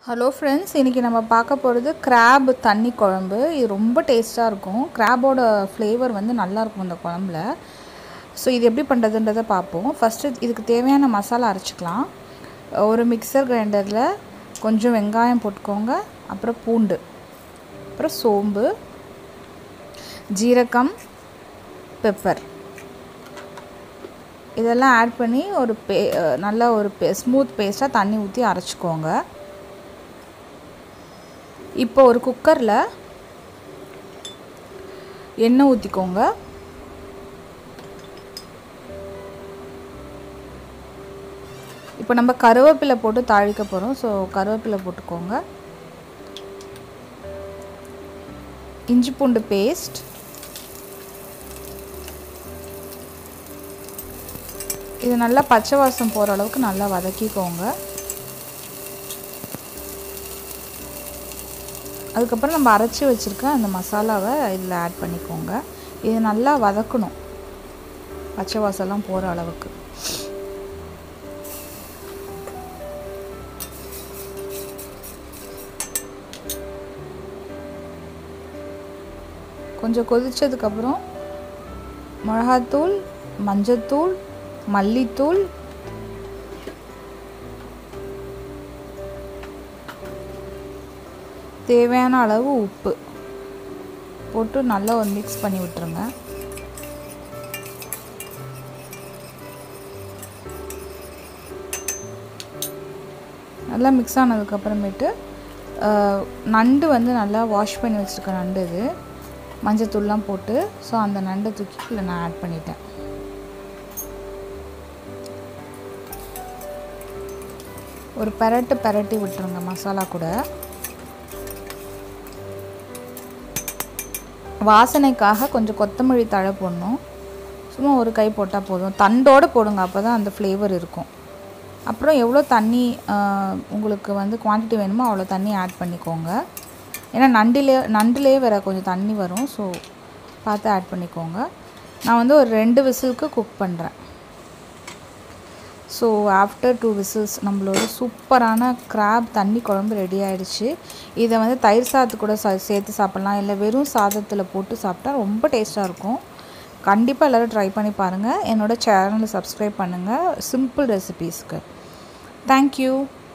hello friends இன்றைக்கி நம்ம பார்க்க போகிறது கிராப் தண்ணி குழம்பு இது ரொம்ப டேஸ்ட்டாக இருக்கும் கிராபோட ஃப்ளேவர் வந்து நல்லாயிருக்கும் இந்த குழம்புல ஸோ இது எப்படி பண்ணுறதுன்றதை பார்ப்போம் ஃபஸ்ட்டு இதுக்கு தேவையான மசாலா அரைச்சிக்கலாம் ஒரு மிக்சர் கிரைண்டரில் கொஞ்சம் வெங்காயம் போட்டுக்கோங்க அப்புறம் பூண்டு அப்புறம் சோம்பு ஜீரகம் பெப்பர் இதெல்லாம் ஆட் பண்ணி ஒரு பே நல்ல ஒரு பே ஸ்மூத் பேஸ்ட்டாக தண்ணி ஊற்றி அரைச்சிக்கோங்க இப்போ ஒரு குக்கரில் எண்ணெய் ஊற்றிக்கோங்க இப்போ நம்ம கருவேப்பிலை போட்டு தாளிக்க போகிறோம் ஸோ கருவேப்பிலை போட்டுக்கோங்க இஞ்சி பூண்டு பேஸ்ட் இது நல்லா பச்சை வாசம் போகிற அளவுக்கு நல்லா வதக்கிக்கோங்க அதுக்கப்புறம் நம்ம அரைச்சி வச்சுருக்க அந்த மசாலாவை இதில் ஆட் பண்ணிக்கோங்க இது நல்லா வதக்கணும் பச்சை வாசம்லாம் போகிற அளவுக்கு கொஞ்சம் கொதித்ததுக்கப்புறம் மிளகாத்தூள் மஞ்சத்தூள் மல்லித்தூள் தேவையான அளவு உப்பு போட்டு நல்லா ஒரு மிக்ஸ் பண்ணி விட்டுருங்க நல்லா மிக்ஸ் ஆனதுக்கப்புறமேட்டு நண்டு வந்து நல்லா வாஷ் பண்ணி வச்சுருக்க நண்டு இது மஞ்சத்தூள்லாம் போட்டு ஸோ அந்த நண்டை தூக்கி இதில் நான் ஆட் பண்ணிட்டேன் ஒரு பெரட்டு பெரட்டி விட்டுருங்க மசாலா கூட வாசனைக்காக கொஞ்சம் கொத்தமல்லி தழை போடணும் சும்மா ஒரு கை போட்டால் போதும் தண்டோடு போடுங்க அப்போ தான் அந்த ஃப்ளேவர் இருக்கும் அப்புறம் எவ்வளோ தண்ணி உங்களுக்கு வந்து குவான்டிட்டி வேணுமோ அவ்வளோ தண்ணி ஆட் பண்ணிக்கோங்க ஏன்னா நண்டிலே நண்டுலே வேறு கொஞ்சம் தண்ணி வரும் ஸோ பார்த்து ஆட் பண்ணிக்கோங்க நான் வந்து ஒரு ரெண்டு விசிலுக்கு குக் பண்ணுறேன் ஸோ ஆஃப்டர் டூ விசில்ஸ் நம்மளோட சூப்பரான கிராப் தண்ணி குழம்பு ரெடி ஆகிடுச்சு இதை வந்து தயிர் சாதத்து கூட சா சேர்த்து சாப்பிட்லாம் இல்லை வெறும் சாதத்தில் போட்டு சாப்பிட்டா ரொம்ப டேஸ்ட்டாக இருக்கும் கண்டிப்பாக எல்லோரும் ட்ரை பண்ணி பாருங்கள் என்னோடய சேனலை சப்ஸ்கிரைப் பண்ணுங்கள் சிம்பிள் ரெசிபீஸ்க்கு தேங்க்யூ